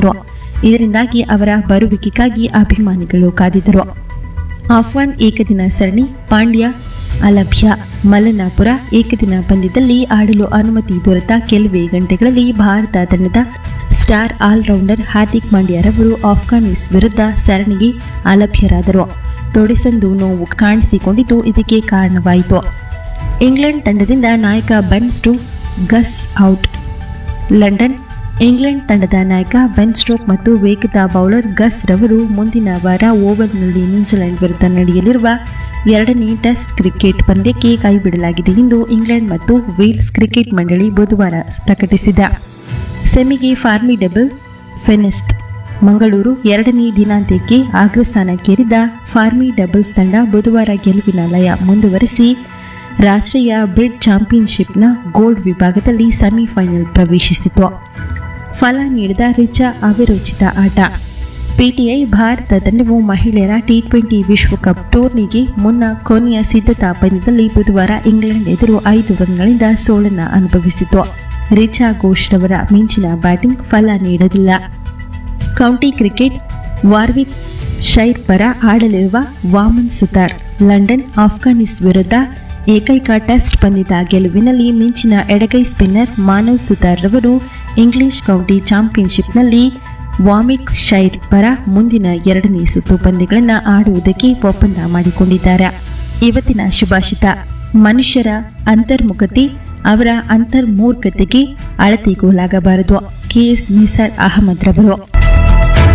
ಗಳಿಸಿದರು ಇದರಿಂದಾಗಿ ಅವರ ಬರುವಿಕೆಗಾಗಿ ಅಭಿಮಾನಿಗಳು ಕಾದಿದ್ದರು ಆಫ್ಘಾನ್ ಏಕದಿನ ಸರಣಿ ಪಾಂಡ್ಯ ಅಲಭ್ಯ ಮಲ್ಲನಾಪುರ ಏಕದಿನ ಪಂದ್ಯದಲ್ಲಿ ಆಡಲು ಅನುಮತಿ ದೊರೆತ ಕೆಲವೇ ಗಂಟೆಗಳಲ್ಲಿ ಭಾರತ ತಂಡದ ಸ್ಟಾರ್ ಆಲ್ರೌಂಡರ್ ಹಾರ್ದಿಕ್ ಪಾಂಡ್ಯರವರು ಆಫ್ಘಾನಿಸ್ ವಿರುದ್ಧ ಸರಣಿಗೆ ಅಲಭ್ಯರಾದರು ತೊಡೆಸಂದು ನೋವು ಕಾಣಿಸಿಕೊಂಡಿದ್ದು ಇದಕ್ಕೆ ಕಾರಣವಾಯಿತು ಇಂಗ್ಲೆಂಡ್ ತಂಡದಿಂದ ನಾಯಕ Ben Stokes out London England ತಂಡದ ನಾಯಕ ಬೆನ್ ಸ್ಟ್ರೋಕ್ ಮತ್ತು ವೇಗದ ಬೌಲರ್ ಗಸ್ ರವರು ಮುಂದಿನ ವಾರ ಓವಲ್ನಲ್ಲಿ ನ್ಯೂಜಿಲೆಂಡ್ ವಿರುದ್ಧ ನಡೆಯಲಿರುವ ಎರಡನೇ ಟೆಸ್ಟ್ ಕ್ರಿಕೆಟ್ ಪಂದ್ಯಕ್ಕೆ ಕೈಬಿಡಲಾಗಿದೆ ಎಂದು ಇಂಗ್ಲೆಂಡ್ ಮತ್ತು ವೇಲ್ಸ್ ಕ್ರಿಕೆಟ್ ಮಂಡಳಿ ಬುಧವಾರ ಪ್ರಕಟಿಸಿದೆ ಸೆಮಿಗೆ ಫಾರ್ಮಿಡಬಲ್ ಫೆನಿಸ್ಟ್ ಮಂಗಳೂರು ಎರಡನೇ ದಿನಾಂತ್ಯಕ್ಕೆ ಅಗ್ರಸ್ಥಾನಕ್ಕೇರಿದ ಫಾರ್ಮಿ ಡಬಲ್ಸ್ ತಂಡ ಬುಧವಾರ ಗೆಲುವಿನ ಲಯ ಮುಂದುವರಿಸಿ ರಾಷ್ಟ್ರೀಯ ಬ್ರಿಡ್ ಚಾಂಪಿಯನ್ಶಿಪ್ನ ಗೋಲ್ಡ್ ವಿಭಾಗದಲ್ಲಿ ಸೆಮಿಫೈನಲ್ ಪ್ರವೇಶಿಸಿತು ಫಲ ನೀಡಿದ ರಿಚಾ ಅವಿರೋಚಿತ ಆಟ ಪಿಟಿಐ ಭಾರತ ತಂಡವು ಮಹಿಳೆಯರ ಟಿ ಟ್ವೆಂಟಿ ವಿಶ್ವಕಪ್ ಟೂರ್ನಿಗೆ ಮುನ್ನ ಕೊನೆಯ ಸಿದ್ಧತಾ ಪಂದ್ಯದಲ್ಲಿ ಬುಧವಾರ ಇಂಗ್ಲೆಂಡ್ ಎದುರು ಐದು ರನ್ಗಳಿಂದ ಸೋಲನ್ನು ಅನುಭವಿಸಿತು ರಿಚಾ ಘೋಷ್ ರವರ ಮಿಂಚಿನ ಬ್ಯಾಟಿಂಗ್ ಫಲ ನೀಡಲಿಲ್ಲ ಕೌಂಟಿ ಕ್ರಿಕೆಟ್ ವಾರ್ವಿಕ್ ಶೈರ್ ಪರ ಆಡಲಿರುವ ವಾಮನ್ ಸುತಾರ್ ಲಂಡನ್ ಆಫ್ಘಾನಿಸ್ ವಿರುದ್ಧ ಏಕೈಕ ಟೆಸ್ಟ್ ಪಂದ್ಯದ ಗೆಲುವಿನಲ್ಲಿ ಮಿಂಚಿನ ಎಡಗೈ ಸ್ಪಿನ್ನರ್ ಮಾನವ್ ಸುತಾರ್ ರವರು ಇಂಗ್ಲಿಷ್ ಕೌಂಟಿ ಚಾಂಪಿಯನ್ಶಿಪ್ನಲ್ಲಿ ವಾಮಿಕ್ ಶೈರ್ ಪರ ಮುಂದಿನ ಎರಡನೇ ಸುತ್ತು ಪಂದ್ಯಗಳನ್ನು ಆಡುವುದಕ್ಕೆ ಒಪ್ಪಂದ ಮಾಡಿಕೊಂಡಿದ್ದಾರೆ ಇವತ್ತಿನ ಶುಭಾಷಿತ ಮನುಷ್ಯರ ಅಂತರ್ಮುಖತೆ ಅವರ ಅಂತರ್ಮೂರ್ಖತೆಗೆ ಅಳತೆಗೋಲಾಗಬಾರದು ಕೆಎಸ್ ನಿಸಾರ್ ಅಹಮದ್ ರವರು